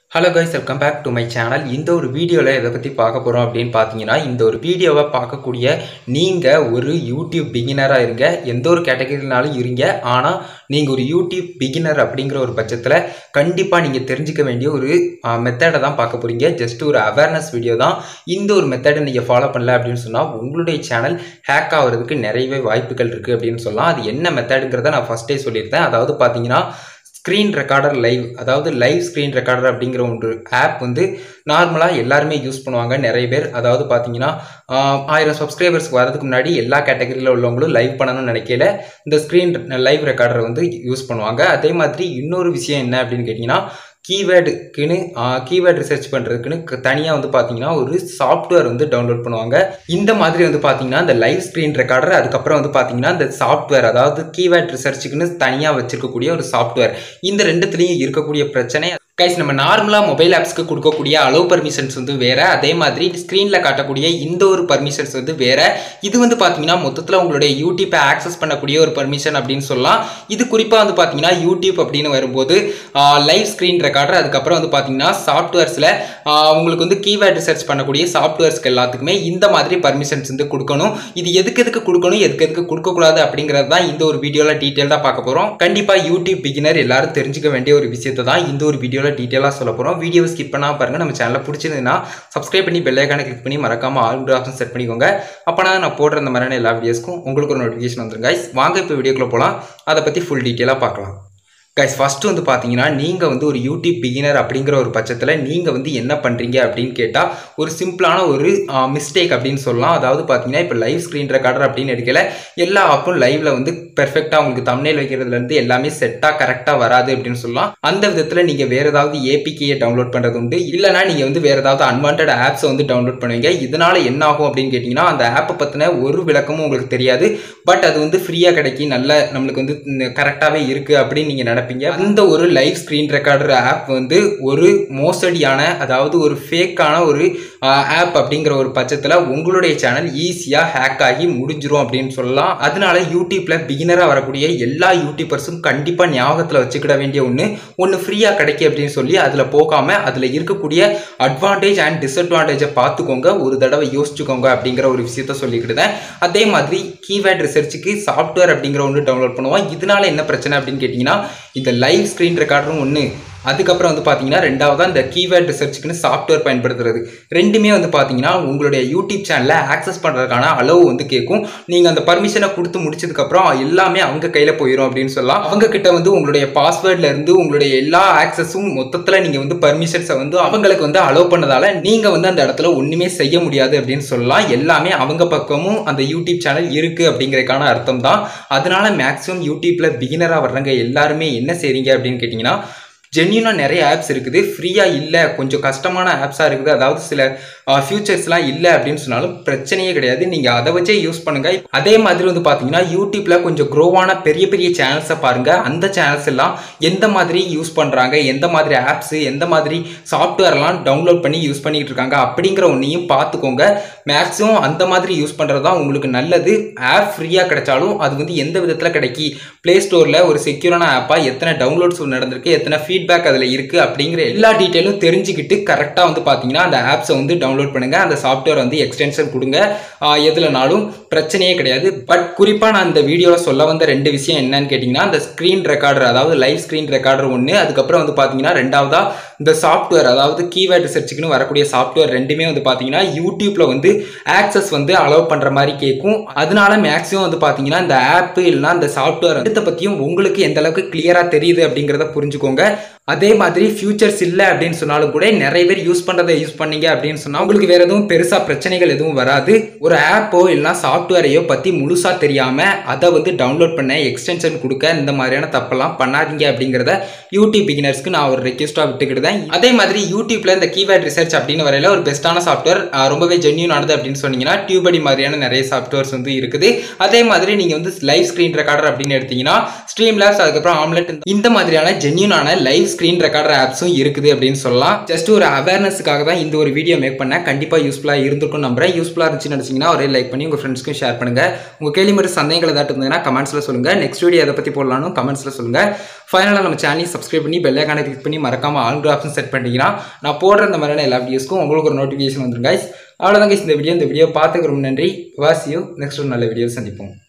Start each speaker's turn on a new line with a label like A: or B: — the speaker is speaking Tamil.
A: hello guys welcome back to my channel இந்த ஒரு வீடியோவில் எதை பற்றி பார்க்க போகிறோம் அப்படின்னு பார்த்தீங்கன்னா இந்த ஒரு வீடியோவை பார்க்கக்கூடிய நீங்கள் ஒரு யூடியூப் பிகினராக இருங்க எந்த ஒரு கேட்டகரினாலும் இருங்க ஆனால் நீங்கள் ஒரு யூடியூப் பிகினர் அப்படிங்கிற ஒரு பட்சத்தில் கண்டிப்பாக நீங்கள் தெரிஞ்சுக்க வேண்டிய ஒரு மெத்தடை தான் பார்க்க போகிறீங்க ஜஸ்ட் ஒரு அவேர்னஸ் வீடியோ தான் இந்த ஒரு மெத்தடை நீங்கள் ஃபாலோ பண்ணல அப்படின்னு சொன்னால் உங்களுடைய சேனல் ஹேக் ஆகிறதுக்கு நிறையவே வாய்ப்புகள் இருக்குது அப்படின்னு சொல்லலாம் அது என்ன மெத்தடுங்கிறத நான் ஃபஸ்ட்டே சொல்லியிருந்தேன் அதாவது பார்த்தீங்கன்னா ஸ்க்ரீன் ரெக்கார்டர் லைவ் அதாவது லைவ் ஸ்க்ரீன் ரெக்கார்டர் அப்படிங்கிற ஒரு ஆப் வந்து நார்மலாக எல்லாருமே யூஸ் பண்ணுவாங்க நிறைய பேர் அதாவது பார்த்தீங்கன்னா ஆஹ், ஆயிரம் சப்ஸ்கிரைபர்ஸ்க்கு வரதுக்கு முன்னாடி எல்லா கேட்டகரியில் உள்ளவங்களும் லைவ் பண்ணணும்னு நினைக்கல இந்த ஸ்க்ரீன் லைவ் ரெக்கார்டர் வந்து யூஸ் பண்ணுவாங்க அதே மாதிரி இன்னொரு விஷயம் என்ன அப்படின்னு கேட்டிங்கன்னா கீவேர்டுக்குன்னு கீவேர்டு ரிசர்ச் பண்ணுறதுக்குன்னு தனியாக வந்து பார்த்தீங்கன்னா ஒரு சாஃப்ட்வேர் வந்து டவுன்லோட் பண்ணுவாங்க இந்த மாதிரி வந்து பார்த்தீங்கன்னா இந்த லைவ் ஸ்க்ரீன் ரெக்கார்டர் அதுக்கப்புறம் வந்து பார்த்தீங்கன்னா இந்த சாஃப்ட்வேர் அதாவது கீவேர்ட் ரிசர்ச்சுக்குன்னு தனியாக வச்சிருக்கக்கூடிய ஒரு சாஃப்ட்வேர் இந்த ரெண்டுத்துலேயும் இருக்கக்கூடிய பிரச்சனை கைஸ் நம்ம நார்மலாக மொபைல் ஆப்ஸ்க்கு கொடுக்கக்கூடிய அலோ பர்மிஷன்ஸ் வந்து வேற அதே மாதிரி ஸ்க்ரீனில் காட்டக்கூடிய இந்த ஒரு பர்மிஷன்ஸ் வந்து வேற இது வந்து பார்த்தீங்கன்னா மொத்தத்தில் உங்களுடைய யூடியூப்பை ஆக்சஸ் பண்ணக்கூடிய ஒரு பர்மிஷன் அப்படின்னு சொல்லலாம் இது குறிப்பாக வந்து பார்த்தீங்கன்னா யூடியூப் அப்படின்னு வரும்போது லைவ் ஸ்க்ரீன் ரெக்கார்டர் அதுக்கப்புறம் வந்து பார்த்தீங்கன்னா சாஃப்ட்வேர்ஸில் உங்களுக்கு வந்து கீவேர்டு சர்ச் பண்ணக்கூடிய சாஃப்ட்வேர்ஸ்க்கு எல்லாத்துக்குமே இந்த மாதிரி பர்மிஷன்ஸ் வந்து கொடுக்கணும் இது எதுக்கு எதுக்கு கொடுக்கணும் எதுக்கு எதுக்கு கொடுக்கக்கூடாது அப்படிங்கிறது தான் இந்த ஒரு வீடியோவில் டீட்டெயிலாக பார்க்க போகிறோம் கண்டிப்பாக யூடியூப் பிகினர் எல்லாரும் தெரிஞ்சுக்க வேண்டிய ஒரு விஷயத்தை தான் இந்த ஒரு வீடியோவில் டீட்டெயிலாக சொல்ல போகிறோம் வீடியோவை ஸ்கிப் பண்ணாமல் பாருங்கள் நம்ம சேனலை பிடிச்சிருந்ததுன்னா சப்ஸ்கிரைப் பண்ணி பெல் ஐக்கானை கிளிக் பண்ணி மறக்காமல் ஆல் ஆப்ஷன் செட் பண்ணிக்கோங்க அப்போனா நான் போடுற இந்த மாதிரியான எல்லா வீடியோஸ்க்கும் உங்களுக்கு ஒரு நோட்டிஃபிகேஷன் வந்துடும் guys வாங்க இப்போ வீடியோக்குள்ளே போகலாம் அதை பற்றி ஃபுல் டீட்டெயிலாக பார்க்கலாம் கைஸ் ஃபஸ்ட்டு வந்து பார்த்தீங்கன்னா நீங்கள் வந்து ஒரு யூடியூப் பிகினர் அப்படிங்கிற ஒரு பட்சத்தில் நீங்கள் வந்து என்ன பண்ணுறீங்க அப்படின்னு கேட்டால் ஒரு சிம்பிளான ஒரு மிஸ்டேக் அப்படின்னு சொல்லலாம் அதாவது பார்த்தீங்கன்னா இப்போ லைவ் ஸ்க்ரீன் ரெக்கார்டர் அப்படின்னு எடுக்கல எல்லா ஆப்பும் லைவ்ல வந்து பெர்ஃபெக்டாக உங்களுக்கு தம்னேல் வைக்கிறதுலேருந்து எல்லாமே செட்டாக கரெக்டாக வராது அப்படின்னு சொல்லலாம் அந்த விதத்தில் நீங்கள் வேறு ஏதாவது ஏபிகேயை டவுன்லோட் பண்ணுறது உண்டு இல்லைனா நீங்கள் வந்து வேறு ஏதாவது அன்வான்ட் ஆப்ஸை வந்து டவுன்லோட் பண்ணுவீங்க இதனால் என்ன ஆகும் அப்படின்னு கேட்டிங்கன்னா அந்த ஆப்பை பற்றின ஒரு விளக்கமும் உங்களுக்கு தெரியாது பட் அது வந்து ஃப்ரீயாக கிடைக்கி நல்ல நம்மளுக்கு வந்து கரெக்டாகவே இருக்குது அப்படின்னு நீங்கள் நினைப்பீங்க அந்த ஒரு லைவ் ஸ்க்ரீன் ரெக்கார்டர் ஆப் வந்து ஒரு மோசடியான அதாவது ஒரு ஃபேக்கான ஒரு ஆப் அப்படிங்கிற ஒரு பட்சத்தில் உங்களுடைய சேனல் ஈஸியாக ஹேக் ஆகி முடிஞ்சிரும் அப்படின்னு சொல்லலாம் அதனால யூடியூப்பில் பிகினராக வரக்கூடிய எல்லா யூடியூபர்ஸும் கண்டிப்பாக ஞாபகத்தில் வச்சுக்கிட வேண்டிய ஒன்று ஒன்று ஃப்ரீயாக கிடைக்கும் அப்படின்னு சொல்லி அதில் போகாமல் அதில் இருக்கக்கூடிய அட்வான்டேஜ் அண்ட் டிஸ்அட்வான்டேஜை பார்த்துக்கோங்க ஒரு தடவை யோசிச்சுக்கோங்க அப்படிங்கிற ஒரு விஷயத்த சொல்லிக்கிட்டேன் அதே மாதிரி கீவேர்ட் ரிசர்ச்சுக்கு சாஃப்ட்வேர் அப்படிங்கிற ஒன்று டவுன்லோட் பண்ணுவோம் இதனால என்ன பிரச்சனை அப்படின்னு கேட்டிங்கன்னா இந்த லைவ் ஸ்க்ரீன் ரெக்கார்டரும் ஒன்று அதுக்கப்புறம் வந்து பார்த்தீங்கன்னா ரெண்டாவதாக இந்த கீவேர்ட் ரிசர்ச்சுக்குன்னு சாஃப்ட்வேர் பயன்படுத்துறது ரெண்டுமே வந்து பார்த்தீங்கன்னா உங்களுடைய யூடியூப் சேனலை ஆக்சஸ் பண்ணுறதுக்கான அளவு வந்து கேட்கும் நீங்கள் அந்த பர்மிஷனை கொடுத்து முடிச்சதுக்கப்புறம் எல்லாமே அவங்க கையில் போயிடும் அப்படின்னு சொல்லலாம் அவங்க கிட்ட வந்து உங்களுடைய பாஸ்வேர்ட்ல இருந்து உங்களுடைய எல்லா ஆக்சஸும் மொத்தத்தில் நீங்கள் வந்து பர்மிஷன்ஸை வந்து அவங்களுக்கு வந்து அலோவ் பண்ணதால நீங்கள் வந்து அந்த இடத்துல ஒன்றுமே செய்ய முடியாது அப்படின்னு சொல்லலாம் எல்லாமே அவங்க பக்கமும் அந்த யூடியூப் சேனல் இருக்குது அப்படிங்கிறதுக்கான அர்த்தம் தான் அதனால மேக்ஸிமம் யூடியூப்பில் பிகினராக வர்றவங்க எல்லாருமே என்ன செய்றீங்க அப்படின்னு கேட்டிங்கன்னா ஜென்யூனாக நிறைய ஆப்ஸ் இருக்குது ஃப்ரீயாக இல்லை கொஞ்சம் கஷ்டமான ஆப்ஸாக இருக்குது அதாவது சில ஃபியூச்சர்ஸ்லாம் இல்லை அப்படின்னு சொன்னாலும் பிரச்சனையே கிடையாது நீங்கள் அதை வச்சே யூஸ் பண்ணுங்கள் அதே மாதிரி வந்து பார்த்தீங்கன்னா யூடியூப்பில் கொஞ்சம் க்ரோவான பெரிய பெரிய சேனல்ஸை பாருங்கள் அந்த சேனல்ஸ் எல்லாம் எந்த மாதிரி யூஸ் பண்ணுறாங்க எந்த மாதிரி ஆப்ஸு எந்த மாதிரி சாஃப்ட்வேர்லாம் டவுன்லோட் பண்ணி யூஸ் பண்ணிக்கிட்டு இருக்காங்க அப்படிங்கிற ஒன்றையும் பார்த்துக்கோங்க மேக்ஸிமம் அந்த மாதிரி யூஸ் பண்ணுறது தான் உங்களுக்கு நல்லது ஆப் ஃப்ரீயாக கிடைச்சாலும் அது வந்து எந்த விதத்தில் கிடைக்கி ப்ளே ஸ்டோரில் ஒரு செக்யூரான ஆப்பாக எத்தனை டவுன்லோட்ஸ் நடந்திருக்கு எத்தனை ஃபீட்பேக் அதில் இருக்குது அப்படிங்கிற எல்லா டீட்டெயிலும் தெரிஞ்சுக்கிட்டு கரெக்டாக வந்து பார்த்தீங்கன்னா அந்த ஆப்ஸை வந்து டவுன்லோட் பண்ணுங்கள் அந்த சாஃப்ட்வேர் வந்து எக்ஸ்டென்ஷன் கொடுங்க ஆஹ் எதுலனாலும் பிரச்சனையே கிடையாது பட் குறிப்பாக நான் இந்த வீடியோவில் சொல்ல வந்த ரெண்டு விஷயம் என்னன்னு கேட்டிங்கன்னா அந்த ஸ்க்ரீன் ரெக்கார்டர் அதாவது லைவ் ஸ்க்ரீன் ரெக்கார்டர் ஒன்று அதுக்கப்புறம் வந்து பார்த்தீங்கன்னா ரெண்டாவதா இந்த சாஃப்ட்வேர் அதாவது கீவேர்ட் ரிசர்ச்சுக்குன்னு வரக்கூடிய சாஃப்ட்வேர் ரெண்டுமே வந்து பார்த்தீங்கன்னா யூடியூப்பில் வந்து ஆக்சஸ் வந்து அலோவ் பண்ணுற மாதிரி கேட்கும் அதனால மேக்ஸிமம் வந்து பார்த்தீங்கன்னா இந்த ஆப் இல்லைனா இந்த சாஃப்ட்வேர் ரெண்டத்தை பற்றியும் உங்களுக்கு எந்த அளவுக்கு கிளியராக தெரியுது அப்படிங்கிறத புரிஞ்சுக்கோங்க அதே மாதிரி ஃபியூச்சர்ஸ் இல்லை அப்படின்னு சொன்னாலும் கூட நிறைய பேர் யூஸ் பண்ணுறதை யூஸ் பண்ணீங்க அப்படின்னு சொன்னால் உங்களுக்கு வேறு எதுவும் பெருசாக பிரச்சனைகள் எதுவும் வராது ஒரு ஆப்போ இல்லைனா சாஃப்ட்வேரையோ பற்றி முழுசாக தெரியாமல் அதை வந்து டவுன்லோட் பண்ண எக்ஸ்டென்ஷன் கொடுக்க இந்த மாதிரியான தப்பெல்லாம் பண்ணாதீங்க அப்படிங்கிறத யூடியூப் பிகினர்ஸ்க்கு நான் ஒரு ரெக்வஸ்ட்டாக விட்டுக்கிட்டேன் அதே மாதிரி யூடியூப்ல இந்த கீவேர்ட் ரிசர்ச் அப்படின்னு வரையில ஒரு பெஸ்ட்டான சாஃப்ட்வேர் ரொம்பவே ஜென்யூனானது அப்படின்னு சொன்னீங்கன்னா டியூபடி மாதிரியான நிறைய சாஃப்ட்வேர்ஸ் வந்து இருக்குது அதே மாதிரி நீங்கள் வந்து லைவ் ஸ்க்ரீன் ரெக்கார்டர் அப்படின்னு எடுத்தீங்கன்னா ஸ்ட்ரீம் லேப்ஸ் அதுக்கப்புறம் ஆம்லெட் இந்த மாதிரியான ஜென்யூனான லைவ் ஸ்க்ரீன் ரெக்கார்டர் ஆப்ஸும் இருக்குது அப்படின்னு சொல்லலாம் ஜஸ்ட் ஒரு அவேர்னஸுக்காக தான் இந்த ஒரு வீடியோ மேக் பண்ணேன் கண்டிப்பாக யூஸ்ஃபுல்லாக இருந்திருக்கும் நம்புறேன் யூஸ்ஃபுல்லாக இருந்துச்சுன்னு நினச்சிங்கன்னா ஒரே லைக் பண்ணி உங்கள் ஃப்ரெண்ட்ஸ்க்கும் ஷேர் பண்ணுங்க உங்கள் கேள்வி மட்டும் சந்தேகங்கள் ஏதாட்டு இருந்ததுன்னா கமெண்ட்ஸில் சொல்லுங்க நெக்ஸ்ட் வீடியோ எதை பற்றி போடலாம்னு கமெண்ட்ஸில் சொல்லுங்க ஃபைனலாக நம்ம சேனலையும் சப்ஸ்கிரைப் பண்ணி பெல் ஐக்கானை கிளிக் பண்ணி மறக்காம ஆல் கிராஃப்ஸும் செட் பண்ணிட்டீங்கன்னா நான் போடுற இந்த மாதிரியான எல்லா வீடியோஸ்க்கும் உங்களுக்கு ஒரு நோட்டிஃபிகேஷன் வந்துடும் guys அவ்வளோதான் guys இந்த வீடியோ இந்த வீடியோ பார்த்துக்கு ரொம்ப நன்றி வாசியோ நெக்ஸ்ட் ஒரு நல்ல வீடியோ சந்திப்போம்